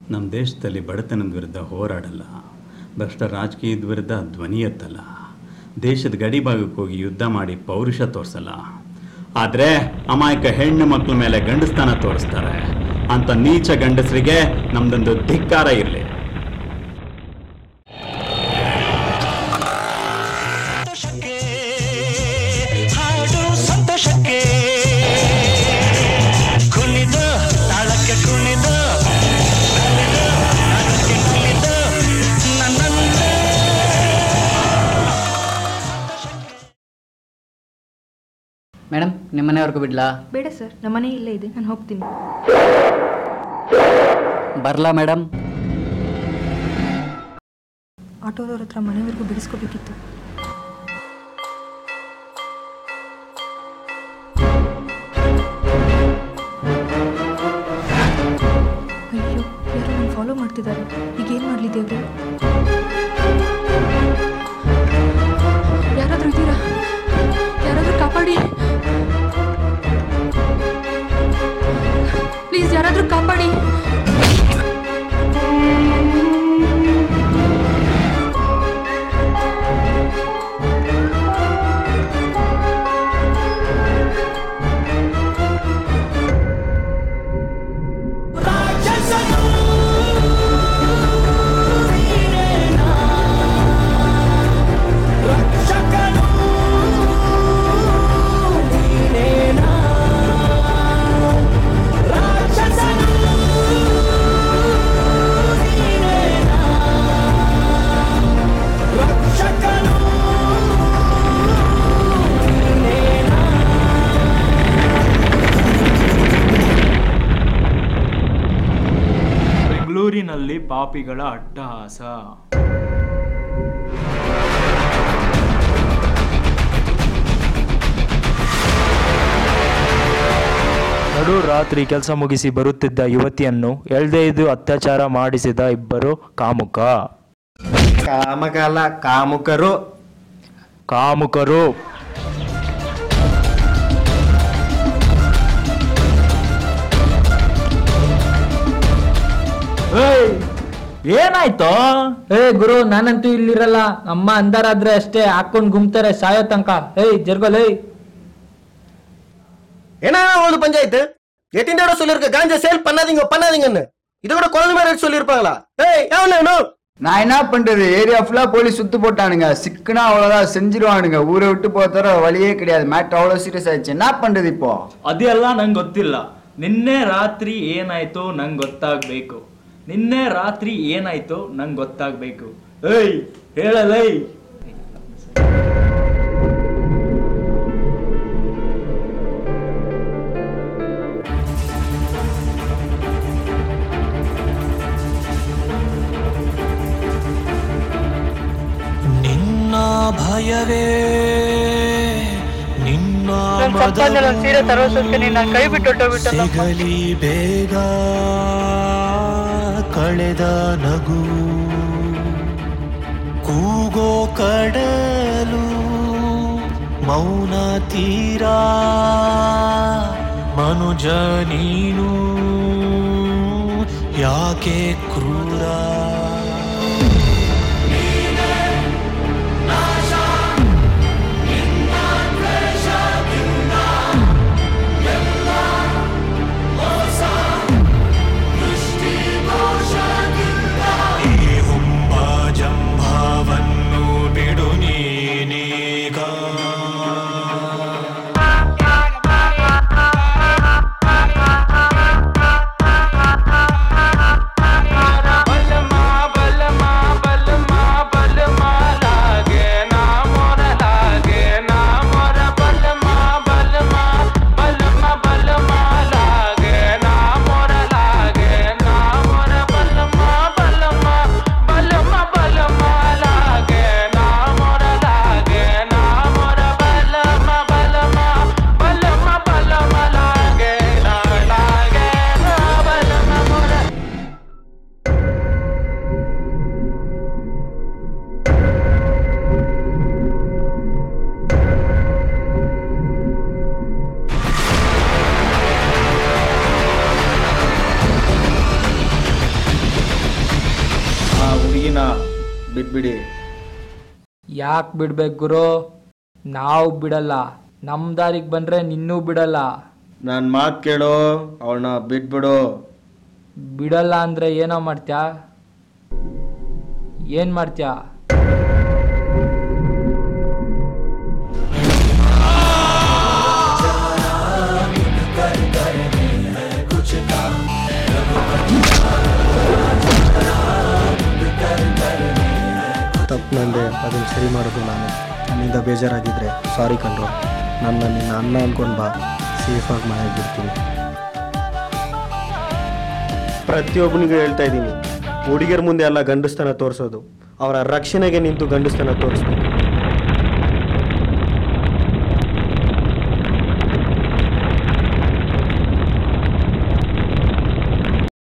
ನಮ್ಮ ದೇಶದಲ್ಲಿ ಬಡತನದ ವಿರುದ್ಧ ಹೋರಾಡಲ್ಲ ಭ್ರಷ್ಟ ರಾಜಕೀಯದ ವಿರುದ್ಧ ಧ್ವನಿ ಎತ್ತಲ್ಲ ದೇಶದ ಗಡಿ ಭಾಗಕ್ಕೆ ಹೋಗಿ ಯುದ್ಧ ಮಾಡಿ ಪೌರುಷ ತೋರಿಸಲ್ಲ ಆದರೆ ಅಮಾಯಕ ಹೆಣ್ಣು ಮಕ್ಕಳ ಮೇಲೆ ಗಂಡಸ್ತಾನ ತೋರಿಸ್ತಾರೆ ಅಂತ ನೀಚ ಗಂಡಸರಿಗೆ ನಮ್ದೊಂದು ಧಿಕ್ಕಾರ ಇರಲಿ ಸಂತೋಷಕ್ಕೆ ಹಾಡು ಸಂತೋಷಕ್ಕೆ ಕುಣಿದ ತಾಳಕ್ಕೆ ಕುಣಿದ ನಲಿದ ನಾದಕ್ಕೆ ನಲಿದ ನನ್ನನ್ನೇ ಮೇಡಮ್ ನಿಮ್ಮ ಮನೆಯವ್ರಿಗೂ ಬಿಡ್ಲಾ ಬೇಡ ಸರ್ ನಮ್ಮ ಮನೆ ಇಲ್ಲೇ ಇದೆ ನಾನು ಹೋಗ್ತೀನಿ ಬರ್ಲಾ ಮೇಡಮ್ ಆಟೋದವ್ರ ಹತ್ರ ಮನೆವರೆಗೂ ಬಿಡಿಸ್ಕೋಬೇಕಿತ್ತು ಅಯ್ಯೋ ಯಾರೋ ನಾನು ಫಾಲೋ ಮಾಡ್ತಿದ್ದಾರೆ ಈಗ ಏನು ಮಾಡಲಿ ದೇವ್ರೆ ಯಾರಾದರೂ ಇದ್ದೀರಾ ಯಾರಾದರೂ ಕಾಪಾಡಿ ಪ್ಲೀಸ್ ಯಾರಾದರೂ ಕಾಪಾಡಿ ಬೆಂಗಳೂರಿನಲ್ಲಿ ಪಾಪಿಗಳ ಅಟ್ಟಹಾಸ ನಡು ರಾತ್ರಿ ಕೆಲಸ ಮುಗಿಸಿ ಬರುತ್ತಿದ್ದ ಯುವತಿಯನ್ನು ಎಳ್ದೈದು ಅತ್ಯಾಚಾರ ಮಾಡಿಸಿದ ಇಬ್ಬರು ಕಾಮುಕ ಕಾಮಕಾಲ ಕಾಮುಕರು ಕಾಮುಕರು ಏನಾಯ್ತು ಏ ಗುರು ನಾನಂತೂ ಇಲ್ಲಿರಲ್ಲ ಅಮ್ಮ ಅಂದಾರಾದ್ರೆ ಅಷ್ಟೇ ಹಾಕೊಂಡ್ ಗುಮ್ತಾರೆ ಸಾಯೋ ತನಕ ಏಯ್ ಜರ್ಗೋಲ್ ಏಯ್ என்ன ஒரு பஞ்சாயத்து எட்டின் தடவை சொல்லிருக்க காஞ்சா சேல் பண்ணாதீங்க பண்ணாதீங்கன்னு இது கூட குழந்தை மாதிரி சொல்லியிருப்பாங்களா ஏய் எவனு நான் என்ன பண்றது ஏரியா ஃபுல்லா போலீஸ் சுத்து போட்டானுங்க சிக்குனா அவ்வளவுதான் செஞ்சிருவானுங்க ஊரை விட்டு போத்தர வழியே கிடையாது மேட் அவ்வளவு சீரியஸ் ஆயிடுச்சு என்ன பண்றது இப்போ ಅದೆಲ್ಲ ನಂಗೆ ಗೊತ್ತಿಲ್ಲ ನಿನ್ನೆ ರಾತ್ರಿ ಏನಾಯ್ತೋ ನಂಗೆ ಗೊತ್ತಾಗ್ಬೇಕು ನಿನ್ನೆ ರಾತ್ರಿ ಏನಾಯ್ತೋ ನಂಗೆ ಗೊತ್ತಾಗ್ಬೇಕು ಏಯ್ ಹೇಳಲೈ ನಿನ್ನ ಭಯವೇ ನಿನ್ನ ಸಿಗಲಿ ಬೇಗ ಕಳೆದ ನಗು ಕೂಗೋ ಕಡಲು ಮೌನ ತೀರ ಮನುಜ ನೀನು ಯಾಕೆ ಕ್ರೂರ ಈ ಹುಂಬ ಜಂಭವನ್ನು ಬಿಡು ನೀನೀಗ Malam ಬಿಟ್ಬಿಡಿ ಯಾಕೆ ಬಿಡ್ಬೇಕು ಗುರು ನಾವು ಬಿಡಲ್ಲ ನಮ್ಮ ದಾರಿಗೆ ಬಂದ್ರೆ ನಿನ್ನೂ ಬಿಡಲ್ಲ ನನ್ನ ಮಾತು ಕೇಳು ಅವಳನ್ನ ಬಿಟ್ಬಿಡು ಬಿಡಲ್ಲ ಅಂದ್ರೆ ಏನೋ ಮಾಡ್ತ್ಯಾ ಏನ್ ಮಾಡ್ತ್ಯಾ ತಪ್ಪು ನಂದೆ ಅದನ್ನು ಸರಿ ಮಾಡೋದು ನಾನು ನನ್ನಿಂದ ಬೇಜಾರಾಗಿದ್ದರೆ ಸಾರಿ ಕಣ್ರು ನನ್ನ ನಿನ್ನ ಅನ್ನ ಅನ್ಕೊಂಡು ಬಾ ಸೇಫಾಗಿ ಮನೆಗೆ ಬಿಡ್ತೀನಿ ಪ್ರತಿಯೊಬ್ಬನಿಗೂ ಹೇಳ್ತಾ ಇದ್ದೀನಿ ಹುಡುಗಿಯರ ಮುಂದೆ ಎಲ್ಲ ಗಂಡಸ್ತನ ತೋರಿಸೋದು ಅವರ ರಕ್ಷಣೆಗೆ ನಿಂತು ಗಂಡಸ್ತನ ತೋರಿಸ್ಬೇಕು